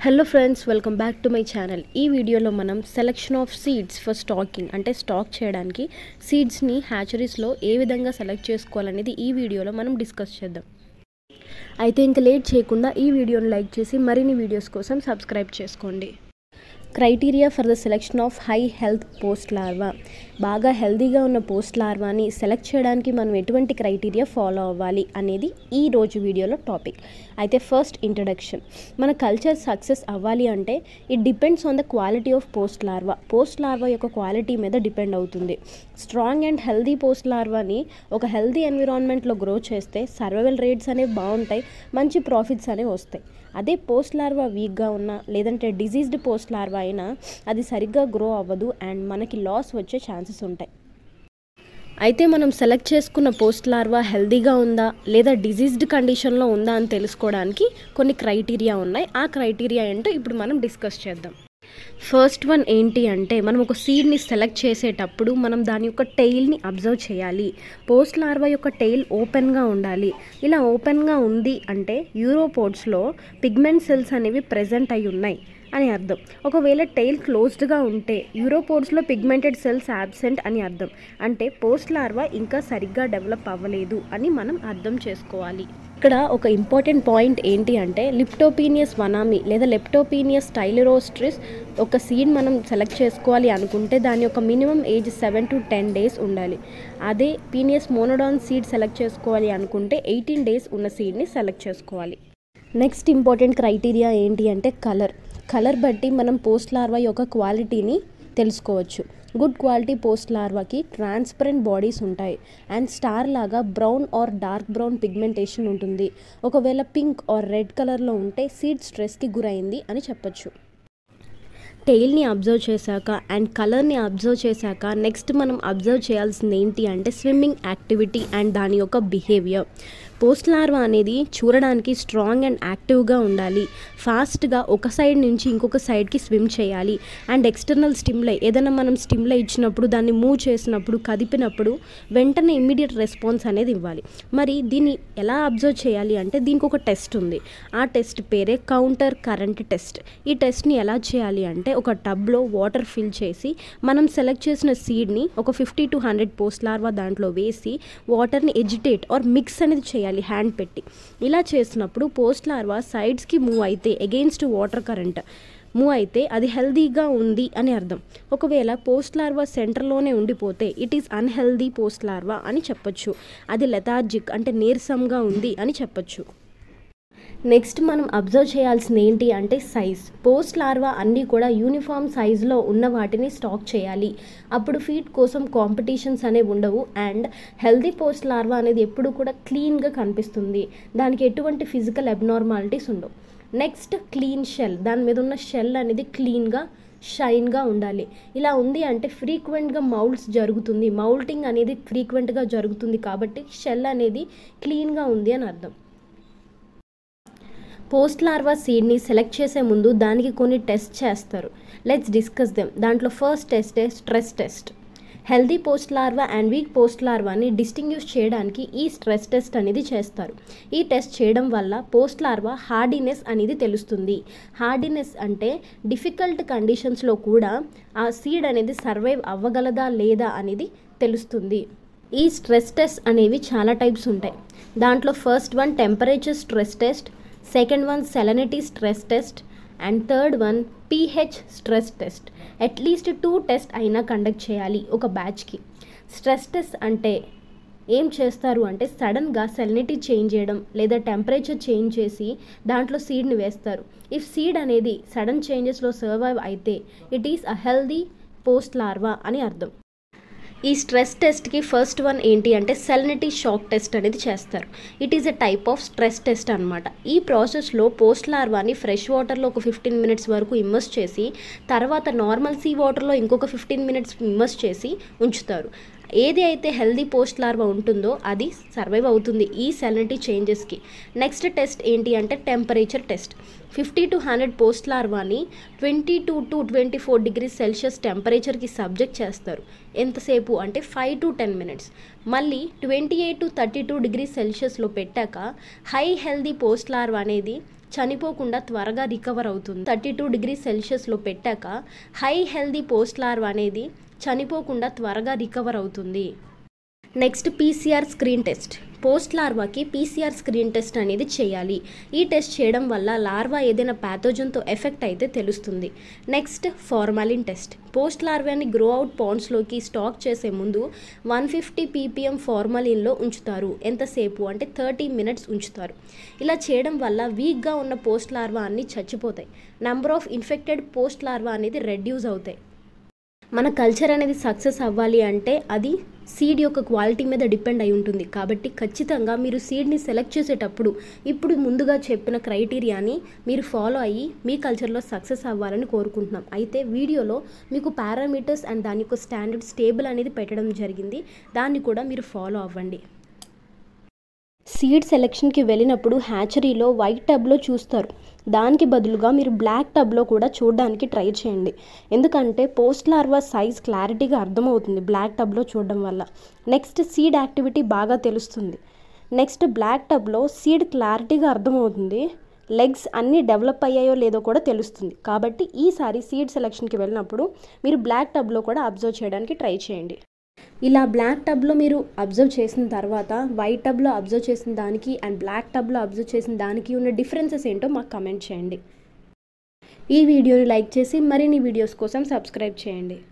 hello friends welcome back to my channel ఈ వీడియోలో మనం selection of seeds for stocking అంటే స్టాక్ చేయడానికి సీడ్స్ని హ్యాచరీస్లో ఏ విధంగా సెలెక్ట్ చేసుకోవాలనేది ఈ వీడియోలో మనం డిస్కస్ చేద్దాం అయితే ఇంకా లేట్ చేయకుండా ఈ వీడియోని లైక్ చేసి మరిన్ని వీడియోస్ కోసం సబ్స్క్రైబ్ చేసుకోండి criteria for the selection of high health post larva బాగా హెల్తీగా ఉన్న పోస్ట్ లార్వాని సెలెక్ట్ చేయడానికి మనం ఎటువంటి క్రైటీరియా ఫాలో అవ్వాలి అనేది ఈ రోజు వీడియోలో టాపిక్ అయితే ఫస్ట్ ఇంట్రడక్షన్ మన కల్చర్ సక్సెస్ అవ్వాలి అంటే it depends on the quality of post larva post larva యొక్క క్వాలిటీ మీద డిపెండ్ అవుతుంది స్ట్రాంగ్ అండ్ హెల్దీ పోస్ట్ లార్వాని ఒక హెల్దీ ఎన్విరాన్మెంట్లో గ్రో చేస్తే సర్వైవల్ రేట్స్ అనేవి బాగుంటాయి మంచి ప్రాఫిట్స్ అనేవి వస్తాయి అదే పోస్ట్ లార్వా వీక్గా ఉన్నా లేదంటే డిజీజ్డ్ పోస్ట్ లార్వా అయినా అది సరిగ్గా గ్రో అవ్వదు అండ్ మనకి లాస్ వచ్చే ఛాన్సెస్ ఉంటాయి అయితే మనం సెలెక్ట్ చేసుకున్న పోస్ట్ లార్వా హెల్దీగా ఉందా లేదా డిజీజ్డ్ కండిషన్లో ఉందా అని తెలుసుకోవడానికి కొన్ని క్రైటీరియా ఉన్నాయి ఆ క్రైటీరియా ఏంటో ఇప్పుడు మనం డిస్కస్ చేద్దాం ఫస్ట్ వన్ ఏంటి అంటే మనం ఒక సీడ్ని సెలెక్ట్ చేసేటప్పుడు మనం దాని యొక్క టెయిల్ని అబ్జర్వ్ చేయాలి పోస్ట్ లార్వా యొక్క టెయిల్ ఓపెన్గా ఉండాలి ఇలా ఓపెన్గా ఉంది అంటే యూరోపోడ్స్లో పిగ్మెంట్ సెల్స్ అనేవి ప్రెజెంట్ అయి ఉన్నాయి అని అర్థం ఒకవేళ టెయిల్ క్లోజ్డ్గా ఉంటే యూరోపోడ్స్లో పిగ్మెంటెడ్ సెల్స్ యాబ్సెంట్ అని అర్థం అంటే పోస్ట్ లార్వా ఇంకా సరిగ్గా డెవలప్ అవ్వలేదు అని మనం అర్థం చేసుకోవాలి ఇక్కడ ఒక ఇంపార్టెంట్ పాయింట్ ఏంటి అంటే లిప్టోపీనియస్ వనామి లేదా లెప్టోపీనియస్ టైలరోస్ట్రిస్ ఒక సీడ్ మనం సెలెక్ట్ చేసుకోవాలి అనుకుంటే దాని యొక్క minimum age seven to ten days ఉండాలి అదే పీనియస్ మోనోడాన్ సీడ్ సెలెక్ట్ చేసుకోవాలి అనుకుంటే ఎయిటీన్ డేస్ ఉన్న సీడ్ని సెలెక్ట్ చేసుకోవాలి నెక్స్ట్ ఇంపార్టెంట్ క్రైటీరియా ఏంటి అంటే కలర్ కలర్ బట్టి మనం పోస్ట్ లార్వా యొక్క క్వాలిటీని తెలుసుకోవచ్చు గుడ్ క్వాలిటీ పోస్ట్ లార్వాకి ట్రాన్స్పరెంట్ బాడీస్ ఉంటాయి అండ్ స్టార్ లాగా brown or dark brown pigmentation ఉంటుంది ఒకవేళ పింక్ ఆర్ రెడ్ కలర్లో ఉంటే సీడ్ స్ట్రెస్కి గురైంది అని చెప్పొచ్చు టెయిల్ని అబ్జర్వ్ చేశాక అండ్ కలర్ని అబ్జర్వ్ చేశాక నెక్స్ట్ మనం అబ్జర్వ్ చేయాల్సింది ఏంటి అంటే స్విమ్మింగ్ యాక్టివిటీ అండ్ దాని యొక్క బిహేవియర్ పోస్ట్ లార్వా అనేది చూడడానికి స్ట్రాంగ్ అండ్ యాక్టివ్గా ఉండాలి ఫాస్ట్గా ఒక సైడ్ నుంచి ఇంకొక సైడ్కి స్విమ్ చేయాలి అండ్ ఎక్స్టర్నల్ స్టిమ్లై ఏదైనా మనం స్టిమ్లై ఇచ్చినప్పుడు దాన్ని మూవ్ చేసినప్పుడు కదిపినప్పుడు వెంటనే ఇమ్మీడియట్ రెస్పాన్స్ అనేది ఇవ్వాలి మరి దీన్ని ఎలా అబ్జర్వ్ చేయాలి అంటే దీనికి ఒక టెస్ట్ ఉంది ఆ టెస్ట్ పేరే కౌంటర్ కరెంట్ టెస్ట్ ఈ టెస్ట్ని ఎలా చేయాలి అంటే ఒక టబ్లో వాటర్ ఫిల్ చేసి మనం సెలెక్ట్ చేసిన సీడ్ని ఒక fifty to hundred post larva దాంట్లో వేసి వాటర్ని ఎజిటేట్ ఆర్ మిక్స్ అనేది చేయాలి హ్యాండ్ పెట్టి ఇలా చేసినప్పుడు పోస్ట్ లార్వా సైడ్స్కి మూవ్ అయితే అగెయిన్స్ట్ వాటర్ కరెంట్ మూవ్ అయితే అది హెల్దీగా ఉంది అని అర్థం ఒకవేళ పోస్ట్ లార్వా సెంటర్లోనే ఉండిపోతే it is unhealthy post larva అని చెప్పొచ్చు అది లెథార్జిక్ అంటే నీరసంగా ఉంది అని చెప్పొచ్చు నెక్స్ట్ మనం అబ్జర్వ్ చేయాల్సింది ఏంటి అంటే సైజ్ పోస్ట్ లార్వా అన్నీ కూడా యూనిఫామ్ సైజులో ఉన్న వాటిని స్టాక్ చేయాలి అప్పుడు ఫీడ్ కోసం కాంపిటీషన్స్ అనేవి ఉండవు అండ్ హెల్దీ పోస్ట్ లార్వా అనేది ఎప్పుడు కూడా క్లీన్గా కనిపిస్తుంది దానికి ఎటువంటి ఫిజికల్ అబ్నార్మాలిటీస్ ఉండవు నెక్స్ట్ క్లీన్ షెల్ దాని మీద ఉన్న షెల్ అనేది క్లీన్గా షైన్గా ఉండాలి ఇలా ఉంది అంటే ఫ్రీక్వెంట్గా మౌల్ట్స్ జరుగుతుంది మౌల్టింగ్ అనేది ఫ్రీక్వెంట్గా జరుగుతుంది కాబట్టి షెల్ అనేది క్లీన్గా ఉంది అని అర్థం పోస్ట్ లార్వా సీడ్ని సెలెక్ట్ చేసే ముందు దానికి కొన్ని టెస్ట్ చేస్తారు లెట్స్ డిస్కస్ దెమ్ దాంట్లో first test stress test healthy post larva and weak post లార్వాని డిస్టింగ్యూష్ చేయడానికి ఈ స్ట్రెస్ టెస్ట్ అనేది చేస్తారు ఈ టెస్ట్ చేయడం వల్ల పోస్ట్ లార్వా హార్డీనెస్ అనేది తెలుస్తుంది హార్డీనెస్ అంటే డిఫికల్ట్ కండిషన్స్లో కూడా ఆ సీడ్ అనేది సర్వైవ్ అవ్వగలదా లేదా అనేది తెలుస్తుంది ఈ స్ట్రెస్ టెస్ట్ అనేవి చాలా టైప్స్ ఉంటాయి దాంట్లో first one temperature stress test second one salinity stress test and third one pH stress test at least two test అయినా కండక్ట్ చేయాలి ఒక బ్యాచ్కి స్ట్రెస్ టెస్ట్ అంటే ఏం చేస్తారు అంటే సడన్గా సెలనిటీ చేంజ్ చేయడం లేదా టెంపరేచర్ చేంజ్ చేసి దాంట్లో సీడ్ని వేస్తారు ఇఫ్ సీడ్ అనేది సడన్ చేంజెస్లో సర్వైవ్ అయితే it is a healthy post larva అని అర్థం ఈ స్ట్రెస్ టెస్ట్కి ఫస్ట్ వన్ ఏంటి అంటే సెలనిటీ షాక్ టెస్ట్ అనేది చేస్తారు it is a type of stress test అనమాట ఈ ప్రాసెస్లో పోస్ట్ లార్వాని ఫ్రెష్ వాటర్లో ఒక ఫిఫ్టీన్ మినిట్స్ వరకు ఇమ్మర్స్ చేసి తర్వాత నార్మల్ సీ వాటర్లో ఇంకొక ఫిఫ్టీన్ మినిట్స్ ఇమ్మర్స్ చేసి ఉంచుతారు ఏది అయితే హెల్దీ పోస్ట్ లార్వా ఉంటుందో అది సర్వైవ్ అవుతుంది ఈ సెలనిటీ చేంజెస్కి నెక్స్ట్ టెస్ట్ ఏంటి అంటే temperature test fifty to hundred post లార్వాని twenty two to twenty four degree Celsius టెంపరేచర్కి సబ్జెక్ట్ చేస్తారు ఎంతసేపు అంటే ఫైవ్ టు టెన్ మినిట్స్ మళ్ళీ twenty eight to thirty two degree సెల్సియస్లో పెట్టాక హై హెల్దీ పోస్ట్ లార్వా అనేది చనిపోకుండా త్వరగా రికవర్ అవుతుంది థర్టీ టూ డిగ్రీ సెల్సియస్లో పెట్టాక హై హెల్దీ పోస్ట్ లార్వ్ అనేది చనిపోకుండా త్వరగా రికవర్ అవుతుంది next PCR screen test post లార్వాకి పీసీఆర్ స్క్రీన్ టెస్ట్ అనేది చేయాలి ఈ టెస్ట్ చేయడం వల్ల లార్వా ఏదైనా ప్యాథోజన్తో ఎఫెక్ట్ అయితే తెలుస్తుంది నెక్స్ట్ ఫార్మాలిన్ టెస్ట్ పోస్ట్ లార్వాని గ్రో అవుట్ పాండ్స్లోకి స్టాక్ చేసే ముందు వన్ ఫిఫ్టీ పీపీఎం ఫార్మాలిన్లో ఉంచుతారు ఎంతసేపు అంటే థర్టీ మినిట్స్ ఉంచుతారు ఇలా చేయడం వల్ల వీక్గా ఉన్న పోస్ట్ లార్వా అన్నీ చచ్చిపోతాయి number of infected post larva అనేది రెడ్యూస్ అవుతాయి మన కల్చర్ అనేది సక్సెస్ అవ్వాలి అంటే అది సీడ్ యొక్క క్వాలిటీ మీద డిపెండ్ అయి ఉంటుంది కాబట్టి ఖచ్చితంగా మీరు సీడ్ని సెలెక్ట్ చేసేటప్పుడు ఇప్పుడు ముందుగా చెప్పిన క్రైటీరియాని మీరు ఫాలో అయ్యి మీ కల్చర్లో సక్సెస్ అవ్వాలని కోరుకుంటున్నాం అయితే వీడియోలో మీకు పారామీటర్స్ అండ్ దాని యొక్క స్టాండర్డ్ స్టేబుల్ అనేది పెట్టడం జరిగింది దాన్ని కూడా మీరు ఫాలో అవ్వండి సీడ్ సెలెక్షన్కి వెళ్ళినప్పుడు హ్యాచరీలో వైట్ టబ్లో చూస్తారు దానికి బదులుగా మీరు బ్లాక్ టబ్లో కూడా చూడడానికి ట్రై చేయండి ఎందుకంటే పోస్ట్ లార్వా సైజ్ క్లారిటీగా అర్థమవుతుంది బ్లాక్ టబ్లో చూడడం వల్ల నెక్స్ట్ సీడ్ యాక్టివిటీ బాగా తెలుస్తుంది నెక్స్ట్ బ్లాక్ టబ్లో సీడ్ క్లారిటీగా అర్థమవుతుంది లెగ్స్ అన్నీ డెవలప్ అయ్యాయో లేదో కూడా తెలుస్తుంది కాబట్టి ఈసారి సీడ్ సెలెక్షన్కి వెళ్ళినప్పుడు మీరు బ్లాక్ టబ్లో కూడా అబ్జర్వ్ చేయడానికి ట్రై చేయండి ఇలా బ్లాక్ టబ్లో మీరు అబ్జర్వ్ చేసిన తర్వాత వైట్ టబ్లో అబ్జర్వ్ చేసిన దానికి అండ్ బ్లాక్ టబ్లో అబ్జర్వ్ చేసిన దానికి ఉన్న డిఫరెన్సెస్ ఏంటో మాకు కమెంట్ చేయండి ఈ వీడియోని లైక్ చేసి మరిన్ని వీడియోస్ కోసం సబ్స్క్రైబ్ చేయండి